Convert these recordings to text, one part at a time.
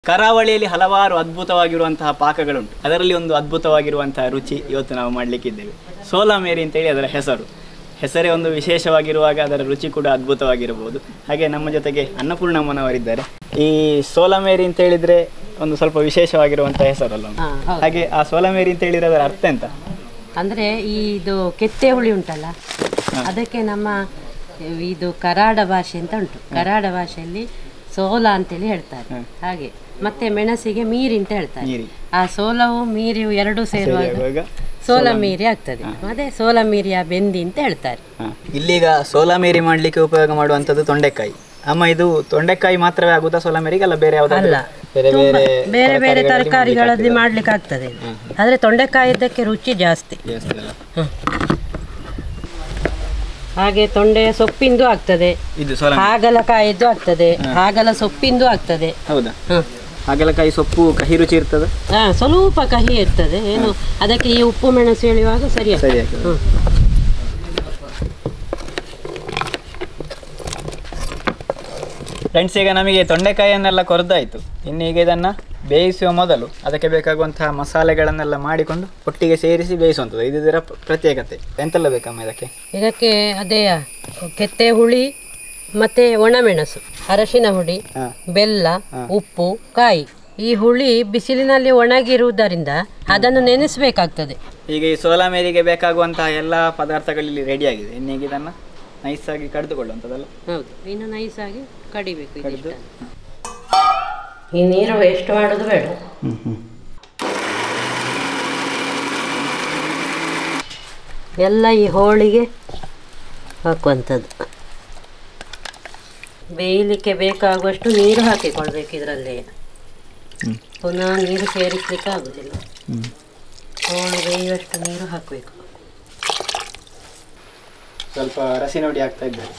ಕರಾವಳಿಯಲ್ಲಿ ಹಲವಾರು ಅದ್ಭುತವಾಗಿರುವಂತಹ ಪಾಕಗಳುಂಟು ಅದರಲ್ಲಿ ಒಂದು ಅದ್ಭುತವಾಗಿರುವಂತಹ ರುಚಿ ಇವತ್ತು ನಾವು ಮಾಡಲಿಕ್ಕಿದ್ದೇವೆ ಸೋಲಾ ಮೇರಿ ಅಂತೇಳಿ ಅದರ ಹೆಸರು ಹೆಸರೇ ಒಂದು ವಿಶೇಷವಾಗಿರುವಾಗ ಅದರ ರುಚಿ ಕೂಡ ಅದ್ಭುತವಾಗಿರಬಹುದು ಹಾಗೆ ನಮ್ಮ ಜೊತೆಗೆ ಅನ್ನಪೂರ್ಣಮ್ಮನವರಿದ್ದಾರೆ ಈ ಸೋಲಾ ಮೇರಿ ಅಂತ ಹೇಳಿದ್ರೆ ಒಂದು ಸ್ವಲ್ಪ ವಿಶೇಷವಾಗಿರುವಂತಹ ಹೆಸರಲ್ಲ ಹಾ, ಹೌದು. ಹಾಗೆ ಆ ಸೋಲಾ ಮೇರಿ ಅಂತ ಹೇಳಿದ್ರೆ ಅದರ ಅರ್ಥ ಎಂತ ಅಂದ್ರೆ ಈ ಇದು ಕೆತ್ತೆ ಹುಳಿ ಉಂಟಲ್ಲ ಅದಕ್ಕೆ ನಮ್ಮ ಇದು ಕರಾಡ ಭಾಷೆ ಅಂತ ಉಂಟು ಕರಾಡ ಭಾಷೆಯಲ್ಲಿ ಸೋಲ ಅಂತೇಳಿ ಹೇಳ್ತಾರೆ ಹಾಗೆ ಮತ್ತೆ ಮೆಣಸಿಗೆ ಮೀರಿ ಅಂತ ಹೇಳ್ತಾರೆ ಮೀರಿ. ಆ ಸೋಲವು ಮೀರಿಯು ಎರಡು ಸೇರುವಾಗ ಸೇರುವಾಗ ಸೋಲ ಮೀರಿ ಆಗ್ತದೆ ಮತ್ತೆ ಸೋಲ ಮೀರಿಯ ಬೆಂದಿ ಅಂತ ಹೇಳ್ತಾರೆ ಹ. ಇಲ್ಲೀಗ ಸೋಲಾ ಮೇರಿ ಮಾಡಲಿಕ್ಕೆ ಉಪಯೋಗ ಮಾಡುವಂಥದ್ದು ತೊಂಡೆಕಾಯಿ ಅಮ್ಮ ಇದು ತೊಂಡೆಕಾಯಿ ಮಾತ್ರವೇ ಆಗುತ್ತಾ ಸೋಲಾ ಮೇರಿಗೆ ಅಲ್ಲ ಬೇರೆ ಯಾವ್ದಾದ್ರು ಅಲ್ಲ. ಬೇರೆ ಬೇರೆ ಬೇರೆ ಬೇರೆ ತರಕಾರಿಗಳಲ್ಲಿ ತರಕಾರಿಗಳಲ್ಲಿ ಮಾಡ್ಲಿಕ್ಕೆ ಆಗ್ತದೆ ಆದ್ರೆ ತೊಂಡೆಕಾಯಿದ್ದಕ್ಕೆ ರುಚಿ ಜಾಸ್ತಿ ಜಾಸ್ತಿ ಅಲ್ಲ? ಹಾಗೆ ತೊಂಡೆಯ ಸೊಪ್ಪಿಂದು ಆಗ್ತದೆ ಇದು ಸೋಲಾ ಹಾಗಲಕಾಯಿದ್ದು ಆಗ್ತದೆ ಹಾಗಲ ಸೊಪ್ಪಿಂದು ಆಗ್ತದೆ ಹೌದಾ ಹ. ಹಾಗಲಕಾಯಿ ಸೊಪ್ಪು ಕಹಿ ರುಚಿ ಇರ್ತದ ಹಾ ಸ್ವಲ್ಪ ಕಹಿ ಇರ್ತದೆ ಏನು ಅದಕ್ಕೆ ಈ ಉಪ್ಪು ಮೆಣಸು ಎಳೆಯುವಾಗ ಸರಿ ಸರಿ ಆಗ್ತದೆ ಹ್ಮ್. ಫ್ರೆಂಡ್ಸ್ ಈಗ ನಮಗೆ ತೊಂಡೆಕಾಯಿಯನ್ನೆಲ್ಲ ಕೊರ್ದಾಯಿತು ಇನ್ನು ಈಗ ಇದನ್ನು ಬೇಯಿಸುವ ಮೊದಲು ಅದಕ್ಕೆ ಬೇಕಾಗುವಂತಹ ಮಸಾಲೆಗಳನ್ನೆಲ್ಲ ಮಾಡಿಕೊಂಡು ಒಟ್ಟಿಗೆ ಸೇರಿಸಿ ಬೇಯಿಸುವಂಥದ್ದು ಇದು ಇದರ ಪ್ರ- ಪ್ರತ್ಯೇಕತೆ ಎಂತೆಲ್ಲ ಬೇಕಮ್ಮ ಇದಕ್ಕೆ ಇದಕ್ಕೆ ಅದೇ ಕೆತ್ತೆ ಹುಳಿ ಮತ್ತೆ ಒಣಮೆಣಸು ಅರಶಿನ ಹುಡಿ ಹಾ. ಬೆಲ್ಲ ಉಪ್ಪು ಕಾಯಿ ಈ ಹುಳಿ ಬಿಸಿಲಿನಲ್ಲಿ ಒಣಗಿರುವುದರಿಂದ ಅದನ್ನು ನೆನೆಸಬೇಕಾಗ್ತದೆ ಈಗ ಈ ಸೋಲಾ ಮೇರಿಗೆ ಬೇಕಾಗುವಂತಹ ಎಲ್ಲ ಪದಾರ್ಥಗಳಲ್ಲಿ ರೆಡಿಯಾಗಿದೆ ಇನ್ನೀಗ ಇದನ್ನು ನೈಸಾಗಿ ಕಡಿದುಕೊಳ್ಳುವಂಥದ್ದಲ್ಲ ಹೌದು ಇನ್ನು ನೈಸಾಗಿ ಕಡಿಬೇಕು ಇದಿಷ್ಟನ್ನು. ಈ ನೀರು ಎಷ್ಟು ಮಾಡೋದು ಬೇಡ ಎಲ್ಲ ಈ ಹೋಳಿಗೆ ಹಾಕುವಂಥದ್ದು ಬೇಯಲಿಕ್ಕೆ ಬೇಕಾಗುವಷ್ಟು ನೀರು ಹಾಕಿಕೊಳ್ಬೇಕು ಇದರಲ್ಲಿ ಪುನಃ ನೀರು ಸೇರಿಸ್ಲಿಕ್ಕೆ ಆಗುದಿಲ್ಲ ಹೋಳು ಬೇಯುವಷ್ಟು ನೀರು ಹಾಕಬೇಕು ಸ್ವಲ್ಪ ರಸಿ ನೋಡಿ ಆಗ್ತಾ ಇದ್ದಾರೆ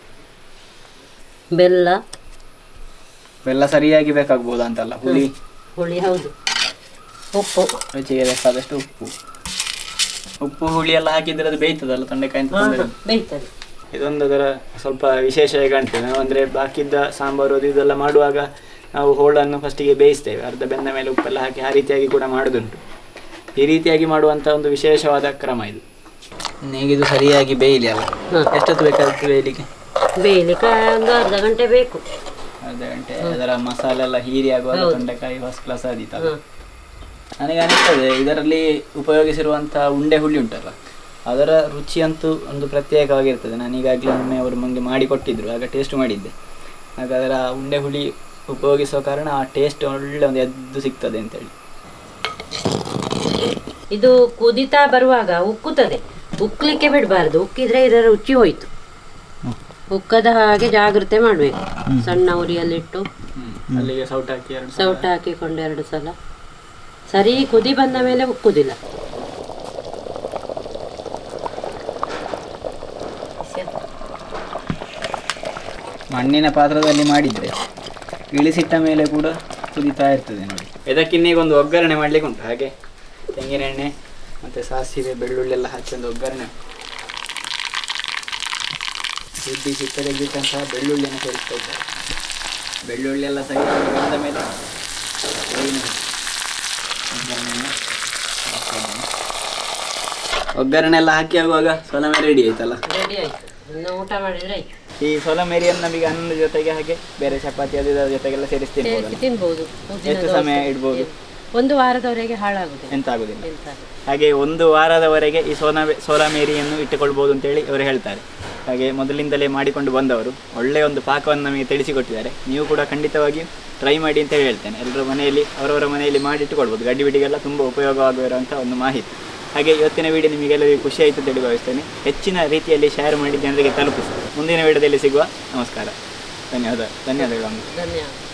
ಬೆಲ್ಲ ಬೆಲ್ಲ ಸರಿಯಾಗಿ ಬೇಕಾಗ್ಬೋದು ಅಂತಲ್ಲ ಹುಳಿ ಹುಳಿ ಹೌದು ಉಪ್ಪು ರುಚಿಗೆ ಬೇಕಾದಷ್ಟು ಉಪ್ಪು ಉಪ್ಪು ಹುಳಿ ಎಲ್ಲ ಹಾಕಿದ್ರೆ ಅದು ಬೇಯ್ತದಲ್ಲ ತೊಂಡೆಕಾಯಿ ಅಂತ ತೊಂದರೆ ಇಲ್ಲ. ಬೇಯ್ತದೆ ಇದೊಂದು ಅದರ ಸ್ವಲ್ಪ ವಿಶೇಷ ಕಾಣ್ತೇವೆ ನಾವು ಅಂದರೆ ಬಾಕಿದ್ದ ಸಾಂಬಾರು ಅದು ಇದೆಲ್ಲ ಮಾಡುವಾಗ ನಾವು ಹೋಳನ್ನು ಫಸ್ಟಿಗೆ ಬೇಯಿಸ್ತೇವೆ ಅರ್ಧ ಬೆಂದ ಮೇಲೆ ಉಪ್ಪೆಲ್ಲ ಹಾಕಿ ಆ ರೀತಿಯಾಗಿ ಕೂಡ ಮಾಡೋದುಂಟು ಈ ರೀತಿಯಾಗಿ ಮಾಡುವಂಥ ಒಂದು ವಿಶೇಷವಾದ ಕ್ರಮ ಇದು ಈಗ ಇದು ಸರಿಯಾಗಿ ಬೇಯಲಿ ಅಲ್ಲ ಹ್ಮ್. ಎಷ್ಟೊತ್ತು ಬೇಕಾಗುತ್ತೆ ಬೇಯಲಿಕ್ಕೆ ಬೇಯಲಿಕ್ಕೆ ಒಂದು ಅರ್ಧ ಗಂಟೆ ಬೇಕು ಅರ್ಧ ಗಂಟೆ ಅದರ ಮಸಾಲೆ ಎಲ್ಲ ಹೀರಿ ಆಗುವಾಗ ತೊಂಡೆಕಾಯಿ ಫಸ್ಟ್ ಕ್ಲಾಸ್ ಆದೀತಲ್ಲ ಹ್ಮ್. ನನಗೆ ಅನಿಸ್ತದೆ ಇದರಲ್ಲಿ ಉಪಯೋಗಿಸಿರುವಂಥ ಉಂಡೆ ಹುಳಿ ಉಂಟಲ್ಲ ಅದರ ರುಚಿ ಅಂತೂ ಒಂದು ಪ್ರತ್ಯೇಕವಾಗಿರ್ತದೆ ನಾನು ಈಗಾಗಲೇ ಒಮ್ಮೆ ಅವರು ನನಗೆ ಮಾಡಿ ಕೊಟ್ಟಿದ್ರು ಆಗ ಟೇಸ್ಟ್ ಮಾಡಿದ್ದೆ ಆಗ ಅದರ ಉಂಡೆ ಹುಳಿ ಉಪಯೋಗಿಸೋ ಕಾರಣ ಆ ಟೇಸ್ಟ್ ಒಳ್ಳೆ ಒಂದು ಎದ್ದು ಸಿಗ್ತದೆ ಅಂತೇಳಿ ಇದು ಕುದಿತಾ ಬರುವಾಗ ಉಕ್ಕುತ್ತದೆ ಉಕ್ಕಲಿಕ್ಕೆ ಬಿಡಬಾರ್ದು ಉಕ್ಕಿದ್ರೆ ಇದರ ರುಚಿ ಹೋಯ್ತು ಉಕ್ಕದ ಹಾಗೆ ಜಾಗ್ರತೆ ಮಾಡಬೇಕು ಸಣ್ಣ ಉರಿಯಲ್ಲಿಟ್ಟು ಅಲ್ಲಿಗೆ ಸೌಟ್ ಹಾಕಿ ಎರಡು ಸೌಟ ಹಾಕಿಕೊಂಡು ಎರಡು ಸಲ ಸರಿ ಕುದಿ ಬಂದ ಮೇಲೆ ಉಕ್ಕುದಿಲ್ಲ ಮಣ್ಣಿನ ಪಾತ್ರದಲ್ಲಿ ಮಾಡಿದರೆ ಇಳಿಸಿಟ್ಟ ಮೇಲೆ ಕೂಡ ಕುದಿತಾ ಇರ್ತದೆ ನೋಡಿ ಇದಕ್ಕಿನ್ನೀಗ ಒಂದು ಒಗ್ಗರಣೆ ಮಾಡ್ಲಿಕ್ಕೆ ಉಂಟು ಹಾಗೆ ತೆಂಗಿನ ಎಣ್ಣೆ ಮತ್ತು ಸಾಸಿವೆ ಬೆಳ್ಳುಳ್ಳಿ ಎಲ್ಲ ಹಾಕಿ ಒಂದು ಒಗ್ಗರಣೆ ರುಬ್ಬಿ ಸಿಕ್ಕದಿದ್ದಂತಹ ಬೆಳ್ಳುಳ್ಳಿಯನ್ನು ಸೇರಿಸ್ತಾ ಇದ್ದಾರೆ ಬೆಳ್ಳುಳ್ಳಿ ಎಲ್ಲ ಸರಿ ಬಂದ ಮೇಲೆ ಬೇವಿನ ಒಗ್ಗರಣೆಯನ್ನು ಹಾಕ್ತಾ ಇದ್ದೇನೆ. ಒಗ್ಗರಣೆ ಎಲ್ಲ ಹಾಕಿ ಆಗುವಾಗ ಸೊಲಮೆ ರೆಡಿ ಆಯ್ತಲ್ಲ ರೆಡಿ ಆಯ್ತು ಇನ್ನು ಊಟ ಮಾಡಿದ್ರೆ ಆಯ್ತು ಈ ಸೊಲಮೇರಿಯನ್ನು ನಮಗೆ ಅನ್ನದ ಜೊತೆಗೆ ಹಾಗೆ ಬೇರೆ ಚಪಾತಿ ಅದು ಇದರ ಜೊತೆಗೆಲ್ಲ ಸೇರಿಸಿ ತಿನ್ಬೋದಲ್ಲ ಸೇರಿಸಿ ತಿನ್ಬೋದು ಉದ್ದಿನ ಎಷ್ಟು ದೋಸೆ. ಸಮಯ ಇಡ್ಬೋದು ಒಂದು ವಾರದವರೆಗೆ ಹಾಳಾಗುದಿಲ್ಲ ಎಂತ ಆಗುದಿಲ್ಲ ಎಂತ ಹಾಗೆ ಒಂದು ವಾರದವರೆಗೆ ಈ ಸೋನಾ ಸೋಲಾ ಮೇರಿಯನ್ನು ಇಟ್ಟುಕೊಳ್ಬೋದು ಅಂತೇಳಿ ಅವರು ಹೇಳ್ತಾರೆ ಹಾಗೆ ಮೊದಲಿಂದಲೇ ಮಾಡಿಕೊಂಡು ಬಂದವರು ಒಳ್ಳೆಯ ಒಂದು ಪಾಕವನ್ನು ನಮಗೆ ತಿಳಿಸಿಕೊಟ್ಟಿದ್ದಾರೆ ನೀವು ಕೂಡ ಖಂಡಿತವಾಗಿ ಟ್ರೈ ಮಾಡಿ ಅಂತ ಹೇಳ್ತೇನೆ ಎಲ್ಲರ ಮನೆಯಲ್ಲಿ ಅವರವರ ಮನೆಯಲ್ಲಿ ಮಾಡಿ ಇಟ್ಟುಕೊಳ್ಬೋದು ಗಡ್ಡಿ ಬಿಡಿಗೆಲ್ಲ ತುಂಬ ಉಪಯೋಗವಾಗಿರುವಂಥ ಒಂದು ಮಾಹಿತಿ ಹಾಗೆ ಇವತ್ತಿನ ವಿಡಿಯೋ ನಿಮಗೆಲ್ಲರಿಗೂ ಖುಷಿ ಆಯಿತು ಅಂತೇಳಿ ಭಾವಿಸ್ತೇನೆ ಹೆಚ್ಚಿನ ರೀತಿಯಲ್ಲಿ ಶೇರ್ ಮಾಡಿ ಜನರಿಗೆ ತಲುಪಿಸಿ ಮುಂದಿನ ವಿಡಿಯೋದಲ್ಲಿ ಸಿಗುವ ನಮಸ್ಕಾರ ಧನ್ಯವಾದ ಧನ್ಯವಾದಗಳು ಧನ್ಯವಾದ